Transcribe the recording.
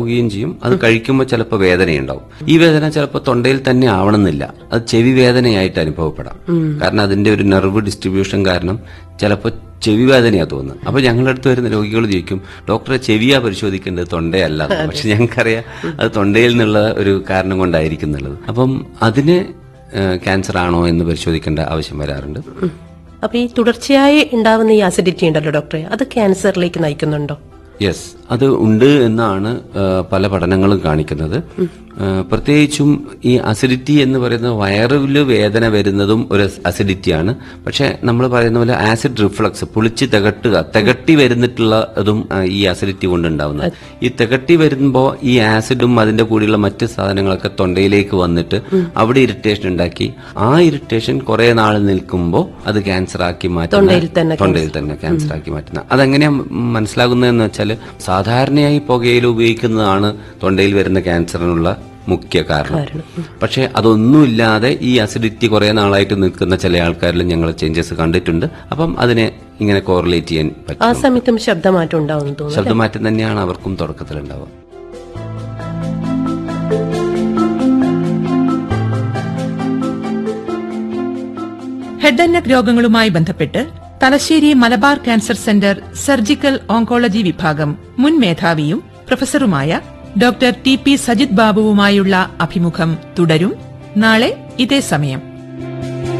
പോവുകയും ചെയ്യും അത് കഴിക്കുമ്പോൾ ചിലപ്പോൾ വേദനയുണ്ടാവും ഈ വേദന ചിലപ്പോൾ തൊണ്ടയിൽ തന്നെ ആവണമെന്നില്ല അത് ചെവി വേദനയായിട്ട് അനുഭവപ്പെടാം കാരണം അതിന്റെ ഒരു നെർവ് ഡിസ്ട്രിബ്യൂഷൻ കാരണം ചിലപ്പോൾ ചെവി വേദനയാ തോന്നുന്നത് അപ്പൊ ഞങ്ങളുടെ അടുത്ത് വരുന്ന രോഗികൾ ചോദിക്കും ഡോക്ടറെ ചെവിയാ പരിശോധിക്കേണ്ടത് തൊണ്ടയല്ല എന്ന്." പക്ഷെ ഞങ്ങൾക്കറിയാം അത് തൊണ്ടയിൽ നിന്നുള്ള ഒരു കാരണം കൊണ്ടായിരിക്കും എന്നുള്ളത് അപ്പം അതിന് ക്യാൻസർ ആണോ എന്ന് പരിശോധിക്കേണ്ട ആവശ്യം വരാറുണ്ട് അപ്പൊ ഈ തുടർച്ചയായി ഉണ്ടാവുന്ന ഈ അസിഡിറ്റി ഉണ്ടല്ലോ ഡോക്ടറെ അത് ക്യാൻസറിലേക്ക് നയിക്കുന്നുണ്ടോ യെസ് അത് ഉണ്ട് എന്നാണ് ആ, പല പഠനങ്ങളും കാണിക്കുന്നത് ആ, പ്രത്യേകിച്ചും ഈ അസിഡിറ്റി എന്ന് പറയുന്നത് വയറിൽ വേദന വരുന്നതും ഒരു അസിഡിറ്റിയാണ് പക്ഷെ നമ്മൾ പറയുന്ന പോലെ ആസിഡ് റിഫ്ലക്സ് പുളിച്ച് തികട്ടുക തികട്ടി വരുന്നിട്ടുള്ള അതും ആ, ഈ അസിഡിറ്റി കൊണ്ടുണ്ടാവുന്നത് ഈ തികട്ടി വരുമ്പോൾ ഈ ആസിഡും അതിന്റെ കൂടെയുള്ള മറ്റ് സാധനങ്ങളൊക്കെ തൊണ്ടയിലേക്ക് വന്നിട്ട് അവിടെ ഇറിറ്റേഷൻ ഉണ്ടാക്കി ആ ഇറിറ്റേഷൻ കുറെ നാൾ നിൽക്കുമ്പോൾ അത് ക്യാൻസർ ആക്കി തൊണ്ടയിൽ തന്നെ മാറ്റുന്ന തൊണ്ടയിൽ തന്നെ ക്യാൻസർ ആക്കി മാറ്റുന്ന അതെങ്ങനെയാ മനസ്സിലാകുന്നതെന്ന് വെച്ചാൽ സാധാരണയായി പുകയില ഉപയോഗിക്കുന്നതാണ് തൊണ്ടയിൽ വരുന്ന ക്യാൻസറിനുള്ള മുഖ്യ കാരണം പക്ഷെ അതൊന്നുമില്ലാതെ ഈ അസിഡിറ്റി കുറെ നാളായിട്ട് നിൽക്കുന്ന ചില ആൾക്കാരിലും ഞങ്ങൾ ചേഞ്ചസ് കണ്ടിട്ടുണ്ട് അപ്പം അതിനെ ഇങ്ങനെ കോറിലേറ്റ് ചെയ്യാൻ ആ പറ്റും സമയത്തും ശബ്ദമാറ്റം ഉണ്ടാവും തോന്നുന്നു ശബ്ദമാറ്റം തന്നെയാണ് അവർക്കും തുടക്കത്തിലുണ്ടാവുക ഹെഡ് ആൻഡ് നെക്ക് രോഗങ്ങളുമായി ബന്ധപ്പെട്ട് Thalassery Malabar cancer centre surgical oncology വിഭാഗം മുൻ മേധാവിയും പ്രൊഫസറുമായ ഡോക്ടർ ടി പി സജിത് ബാബുവുമായുള്ള അഭിമുഖം തുടരും നാളെ ഇതേ സമയം